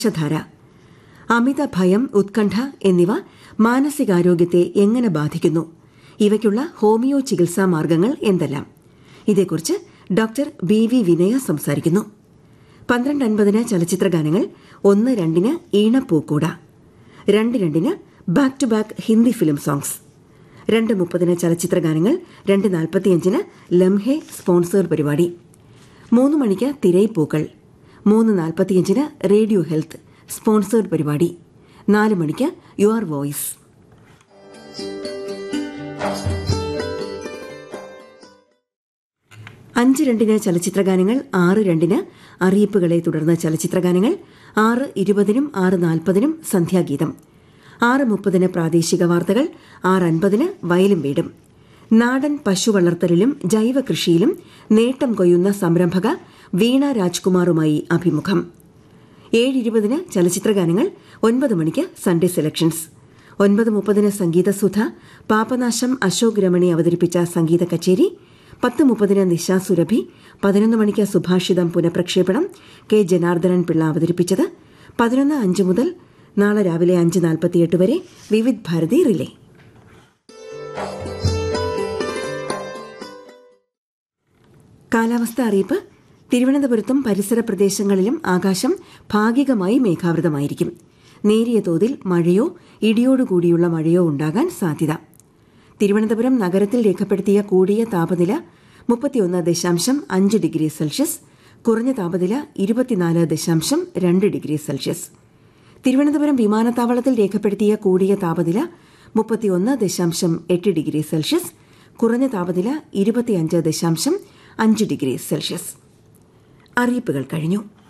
ധാര അമിത ഭയം ഉത്കണ്ഠ എന്നിവ മാനസികാരോഗ്യത്തെ എങ്ങനെ ബാധിക്കുന്നു ഇവയ്ക്കുള്ള ഹോമിയോ ചികിത്സാ മാർഗങ്ങൾ എന്തെല്ലാം ഇതേക്കുറിച്ച് ഡോക്ടർ ബി വി വിനയ സംസാരിക്കുന്നു പന്ത്രണ്ട് അൻപതിന് ചലച്ചിത്ര ഗാനങ്ങൾ ഒന്ന് രണ്ടിന് ഈണപ്പൂക്കൂട രണ്ട് രണ്ടിന് back to back Hindi film songs രണ്ട് മുപ്പതിന് ചലച്ചിത്ര ഗാനങ്ങൾ രണ്ട് നാൽപ്പത്തിയഞ്ചിന് ലംഹെ സ്പോൺസേർ പരിപാടി മൂന്ന് മണിക്ക് തിരൈപ്പൂക്കൾ മൂന്ന് നാൽപ്പത്തിയഞ്ചിന് റേഡിയോ ഹെൽത്ത് സ്പോൺസേർഡ് പരിപാടി നാല് മണിക്ക് യുവർ വോയിസ് അഞ്ച് രണ്ടിന് ചലച്ചിത്രഗാനങ്ങൾ ആറ് രണ്ടിന് അറിയിപ്പുകളെ തുടർന്ന് ചലച്ചിത്രഗാനങ്ങൾ ആറ് ഇരുപതിനും ആറ് നാൽപ്പതിനും സന്ധ്യാഗീതം ആറ് മുപ്പതിന് പ്രാദേശിക വാർത്തകൾ ആറ് അൻപതിന് വയലും വീടും നാടൻ പശു വളർത്തലിലും ജൈവ കൃഷിയിലും നേട്ടം കൊയ്യുന്ന സംരംഭക വീണ രാജ്കുമാറുമായി അഭിമുഖം ഏഴ് ഇരുപതിന് ചലച്ചിത്രഗാനങ്ങൾ ഒൻപത് മണിക്ക് സൺഡേ സെലക്ഷൻസ് ഒൻപത് മുപ്പതിന് സംഗീതസുധ പാപനാശം അശോക് രമണി അവതരിപ്പിച്ച സംഗീത കച്ചേരി പത്ത് മുപ്പതിന് നിശാ സുരഭി പതിനൊന്ന് മണിക്ക് സുഭാഷിതം പുനഃപ്രക്ഷേപണം കെ ജനാർദ്ദനൻ പിള്ള അവതരിപ്പിച്ചത് പതിനൊന്ന് അഞ്ച് മുതൽ നാളെ രാവിലെ അഞ്ച് നാൽപ്പത്തിയെട്ട് വരെ വിവിധ് ഭാരതി റിലേ കാലാവസ്ഥ അറിയിപ്പ് തിരുവനന്തപുരത്തും പരിസര പ്രദേശങ്ങളിലും ആകാശം ഭാഗികമായി മേഘാവൃതമായിരിക്കും നേരിയ തോതിൽ മഴയോ ഇടിയോടുകൂടിയുള്ള മഴയോ ഉണ്ടാകാൻ സാധ്യത തിരുവനന്തപുരം നഗരത്തിൽ രേഖപ്പെടുത്തിയ കൂടിയ താപനില മുപ്പത്തിയൊന്ന് ദശാംശം അഞ്ച് ഡിഗ്രി സെൽഷ്യസ് കുറഞ്ഞ താപനില ഇരുപത്തിനാല് ദശാംശം രണ്ട് ഡിഗ്രി സെൽഷ്യസ് തിരുവനന്തപുരം വിമാനത്താവളത്തിൽ രേഖപ്പെടുത്തിയ കൂടിയ താപനില മുപ്പത്തിയൊന്ന് ദശാംശം എട്ട് ഡിഗ്രി സെൽഷ്യസ് കുറഞ്ഞ താപനില ഇരുപത്തിയഞ്ച് ദശാംശം അഞ്ച് ഡിഗ്രി സെൽഷ്യസ് അറിയിപ്പുകൾ കഴിഞ്ഞു